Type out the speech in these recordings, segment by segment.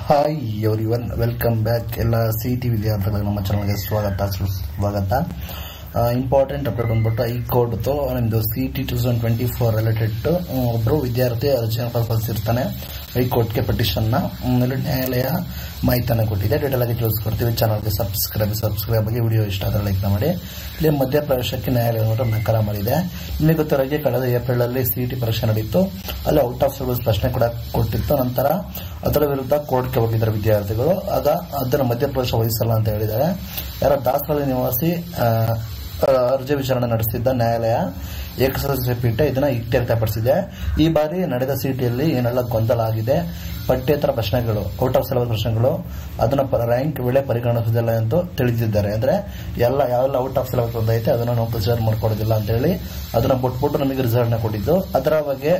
hi everyone welcome back ಎಲ್ಲ C T ವಿದ್ಯಾರ್ಥಿಗಳಿಗೆ ನಮ್ಮ ಚಾನಲ್ಗೆ ಸ್ವಾಗತ ಸ್ವಾಗತ ಇಂಪಾರ್ಟೆಂಟ್ ಅಪ್ಡೇಟ್ ಬಂದ್ಬಿಟ್ಟು ಈ ಕೋಡ್ತು ನಿಮ್ಮದು C T two thousand twenty four related ಒಬ್ಬರು ವಿದ್ಯಾರ್ಥಿ ಅರ್ಜಿಯನ್ನು ಕಳ್ಸಿರ್ತಾನೆ ಹೈಕೋರ್ಟ್ಗೆ ಪಟಿಷನ್ನ ಇಲ್ಲಿ ನ್ಯಾಯಾಲಯ ಮಾಹಿತಿಯನ್ನು ಕೊಟ್ಟಿದೆ ಡೀಟೇಲ್ ಆಗಿ ತಿಳಿಸ್ಕೊಡ್ತೀವಿ ಚಾನಲ್ಗೆ ಸಬ್ಸ್ಕ್ರೈಬ್ ಸಬ್ಸ್ಕ್ರೈಬ್ ಆಗಿ ವಿಡಿಯೋ ಇಷ್ಟ ಆದರೆ ಲೈಕ್ ಮಾಡಿ ಇಲ್ಲಿ ಮಧ್ಯಪ್ರವೇಶಕ್ಕೆ ನ್ಯಾಯಾಲಯ ನೋಡ್ರೆ ನಕಾರ ಮಾಡಿದೆ ನಿಮಗೆ ಗೊತ್ತಿರೋ ಹಾಗೆ ಕಳೆದ ಏಪ್ರಿಲ್ ಅಲ್ಲಿ ಸಿ ಟಿ ಪರೀಕ್ಷೆ ನಡೀತು ಅಲ್ಲಿ ಔಟ್ ಆಫ್ ಸಿಲೆಬಸ್ ಪ್ರಶ್ನೆ ಕೂಡ ಕೊಟ್ಟಿತ್ತು ನಂತರ ಅದರ ವಿರುದ್ಧ ಕೋರ್ಟ್ಗೆ ಹೋಗಿದ್ದಾರೆ ವಿದ್ಯಾರ್ಥಿಗಳು ಆಗ ಅದರ ಮಧ್ಯಪ್ರವೇಶ ವಹಿಸಲ್ಲ ಅಂತ ಹೇಳಿದ್ದಾರೆ ಯಾರ ದಾಸರಳ್ಳಿ ನಿವಾಸಿ ಆ, ಆ, ಅರ್ಜಿ ವಿಚಾರಣೆ ನಡೆಸಿದ್ದ ನ್ಯಾಯಾಲಯ ಏಕಸದಸ್ಯ ಪೀಠ ಇದನ್ನ ಇತ್ಯರ್ಥಪಡಿಸಿದೆ ಈ ಬಾರಿ ನಡೆದ ಸಿಟಿಯಲ್ಲಿ ಏನೆಲ್ಲ ಗೊಂದಲ ಆಗಿದೆ ಪಠ್ಯೇತರ ಪ್ರಶ್ನೆಗಳು ಔಟ್ ಆಫ್ ಸಿಲೆಬಸ್ ಪ್ರಶ್ನೆಗಳು ಅದನ್ನ ರ್ಯಾಂಕ್ ವೇಳೆ ಪರಿಗಣಿಸುವುದಿಲ್ಲ ಎಂದು ತಿಳಿದಿದ್ದಾರೆ ಅಂದ್ರೆ ಎಲ್ಲ ಯಾವೆಲ್ಲ ಔಟ್ ಆಫ್ ಸಿಲೆಬಸ್ ಒಂದೈತೆ ಅದನ್ನ ನಾವು ಕನ್ಸಿಡರ್ ಮಾಡ್ಕೊಡೋದಿಲ್ಲ ಅಂತ ಹೇಳಿ ಅದನ್ನ ಬಿಟ್ಬಿಟ್ಟು ನಮಗೆ ರಿಸಲ್ಟ್ ನ ಕೊಟ್ಟಿದ್ದು ಅದರ ಬಗ್ಗೆ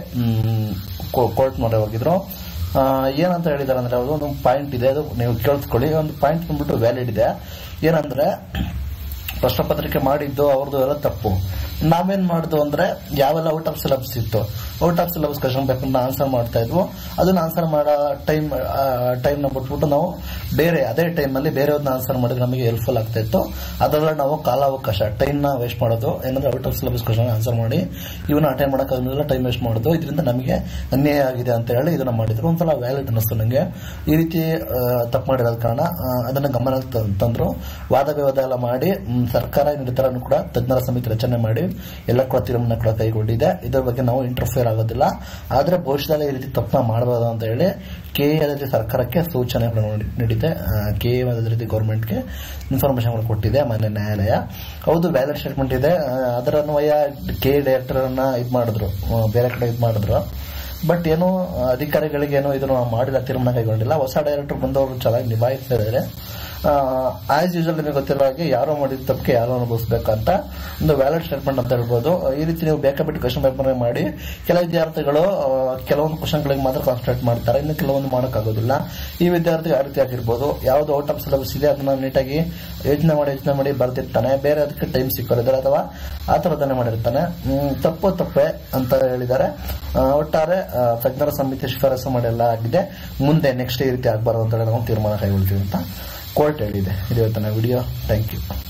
ಕೋರ್ಟ್ ಮೊರೆ ಹೋಗಿದ್ರು ಆ, ಏನಂತ ಹೇಳಿದಾರೆ ಅಂದ್ರೆ ಅದು ಒಂದು ಪಾಯಿಂಟ್ ಇದೆ ಅದು ನೀವು ಕೇಳಿಸ್ಕೊಳ್ಳಿ ಒಂದು ಪಾಯಿಂಟ್ ಬಂದ್ಬಿಟ್ಟು ವ್ಯಾಲಿಡ್ ಇದೆ ಏನಂದ್ರೆ ಪ್ರಶ್ನೆ ಪತ್ರಿಕೆ ಮಾಡಿದ್ದು ಅವ್ರದ್ದು ಎಲ್ಲ ತಪ್ಪು ನಾವೇನ್ ಮಾಡ್ದು ಅಂದ್ರೆ ಯಾವೆಲ್ಲ ಔಟ್ ಆಫ್ ಸಿಲೆಬಸ್ ಇತ್ತು ಔಟ್ ಆಫ್ ಸಿಲೆಬಸ್ ಕ್ವಶನ್ ಪೇಪರ್ನ ಆನ್ಸರ್ ಮಾಡ್ತಾ ಇದ್ವು ಅದನ್ನ ಆನ್ಸರ್ ಮಾಡೋ ಟೈಮ್ ಟೈಮ್ನ ಬಿಟ್ಬಿಟ್ಟು ನಾವು ಬೇರೆ ಅದೇ ಟೈಮಲ್ಲಿ ಬೇರೆಯವ್ರನ್ನ ಆನ್ಸರ್ ಮಾಡಿದ್ರೆ ನಮಗೆ ಹೆಲ್ಪ್ಫುಲ್ ಆಗ್ತಾ ಇತ್ತು ಅದರಲ್ಲಿ ನಾವು ಕಾಲಾವಕಾಶ ಟೈಮ್ನ ವೇಸ್ಟ್ ಮಾಡೋದು ಏನಂದ್ರೆ out of syllabus question answer ಮಾಡಿ ಇವನ್ನ ಅಟೆಂಡ್ ಮಾಡೋಕ್ಕಾಗಲಿಲ್ಲ ಟೈಮ್ ವೇಸ್ಟ್ ಮಾಡೋದು ಇದರಿಂದ ನಮಗೆ ಅನ್ಯಾಯ ಆಗಿದೆ ಅಂತ ಹೇಳಿ ಇದನ್ನ ಮಾಡಿದ್ರು ಒಂದ್ಸಲ ವ್ಯಾಲಿಡ್ ಅನ್ನಿಸ್ತು ನನಗೆ ಈ ರೀತಿ ತಪ್ಪು ಮಾಡಿರೋದ ಕಾರಣ ಆ, ಅದನ್ನ ಗಮನಕ್ಕೆ ತ- ತಂದ್ರು ವಾದ ವಿವಾದ ಎಲ್ಲ ಮಾಡಿ ಮ್, ಸರ್ಕಾರ ನಿರ್ಧಾರನು ಕೂಡ ತಜ್ಞರ ಸಮಿತಿ ರಚನೆ ಮಾಡಿ ಎಲ್ಲ ಕೂಡ ತೀರ್ಮಾನ ಕೂಡ ಕೈಗೊಂಡಿದೆ ಇದರ ಬಗ್ಗೆ ನಾವು ಇಂಟರ್ಫಿಯರ್ ಆಗೋದಿಲ್ಲ ಆದ್ರೆ ಭವಿಷ್ಯದಲ್ಲಿ ಈ ರೀತಿ ತಪ್ಪನ್ನ ಮಾಡಬಾರ್ದು ಅಂತ ಹೇಳಿ ಕೆ ಎ ಅದೇ ರೀತಿ ಸರ್ಕಾರಕ್ಕೆ ಸೂಚನೆ ಕೂಡ ನೀಡಿ- ನೀಡಿದೆ ಕೆ ಎ ಅದೇ ರೀತಿ ಗೌರ್ಮೆಂಟ್ಗೆ ಇನ್ಫಾರ್ಮೇಶನ್ ಕೊಟ್ಟಿದೆ ಮಾನ್ಯ ನ್ಯಾಯಾಲಯ ಹೌದು ವ್ಯಾಲಿಡ್ ಸ್ಟೇಟ್ಮೆಂಟ್ ಇದೆ ಆ, ಅದರ ಅನ್ವಯ ಕೆ ಡೈರೆಕ್ಟರ್ ಅನ್ನ ಇದು ಮಾಡಿದ್ರು ಆ, ಬೇರೆ ಕಡೆ ಇದು ಮಾಡಿದ್ರು ಬಟ್ ಏನು ಅಧಿಕಾರಿಗಳಿಗೆ ಏನು ಇದನ್ನು ಮಾಡಿಲ್ಲ ತೀರ್ಮಾನ ಕೈಗೊಂಡಿಲ್ಲ ಹೊಸ ಡೈರೆಕ್ಟರ್ ಬಂದವರು ಚೆನ್ನಾಗಿ ನಿಭಾಯಿಸ್ತಾ ಇದ್ದಾರೆ ಆಸ್ ಯೂಶಲ್ ನಿಮಗೆ ಗೊತ್ತಿರೋ ಹಾಗೆ ಯಾರೋ ಮಾಡಿದ ತಪ್ಪಿಗೆ ಯಾರೋ ಅನುಭವಿಸ್ಬೇಕಂತ ಒಂದು ವ್ಯಾಲಿಡ್ ಸ್ಟೇಟ್ಮೆಂಟ್ ಅಂತ ಹೇಳ್ಬೋದು ಈ ರೀತಿ ನೀವು ಬೇಕಾಬಿಟ್ಟು ಕ್ವಶನ್ ಪೇಪರ್ ಮಾಡಿ ಕೆಲ ವಿದ್ಯಾರ್ಥಿಗಳು ಆ, ಕೆಲವೊಂದು ಕ್ವಶನ್ಗಳಿಗೆ ಮಾತ್ರ ಕಾನ್ಸಂಟ್ರೇಟ್ ಮಾಡ್ತಾರೆ ಇನ್ನು ಕೆಲವೊಂದು ಮಾಡೋಕ್ಕಾಗೋದಿಲ್ಲ ಈ ವಿದ್ಯಾರ್ಥಿ ಆ ರೀತಿ ಆಗಿರ್ಬೋದು ಯಾವ್ದು ಔಟ್ ಆಫ್ ಸಿಲೆಬಸ್ ಇದೆ ಅದನ್ನ ನೀಟಾಗಿ ಯೋಚನೆ ಮಾಡಿ ಯೋಚನೆ ಮಾಡಿ ಬರ್ದಿರ್ತಾನೆ ಬೇರೆ ಅದಕ್ಕೆ ಟೈಮ್ ಸಿಕ್ಕೋರಿದ್ದಾರೆ ಅಥವಾ ಆ ಥರದನ್ನೇ ಮಾಡಿರ್ತಾನೆ ಹ್ಮ್, ತಪ್ಪು ತಪ್ಪೆ ಅಂತ ಹೇಳಿದ್ದಾರೆ ಆ, ಒಟ್ಟಾರೆ ಆ, ತಜ್ಞರ ಸಮಿತಿ ಶಿಫಾರಸು ಮಾಡಿಲ್ಲ ಆಗಿದೆ ಮುಂದೆ ನೆಕ್ಸ್ಟ್ ಈ ರೀತಿ ಆಗ್ಬಾರ್ದು ಅಂತ ಹೇಳಿ ನಾವು ತೀರ್ಮಾನ ಕೈಗೊಳ್ತೀವಿ ಅಂತ ಕೋರ್ಟ್ ಹೇಳಿದೆ ಇದು ಇವತ್ತಿನ ವಿಡಿಯೋ ಥ್ಯಾಂಕ್ ಯು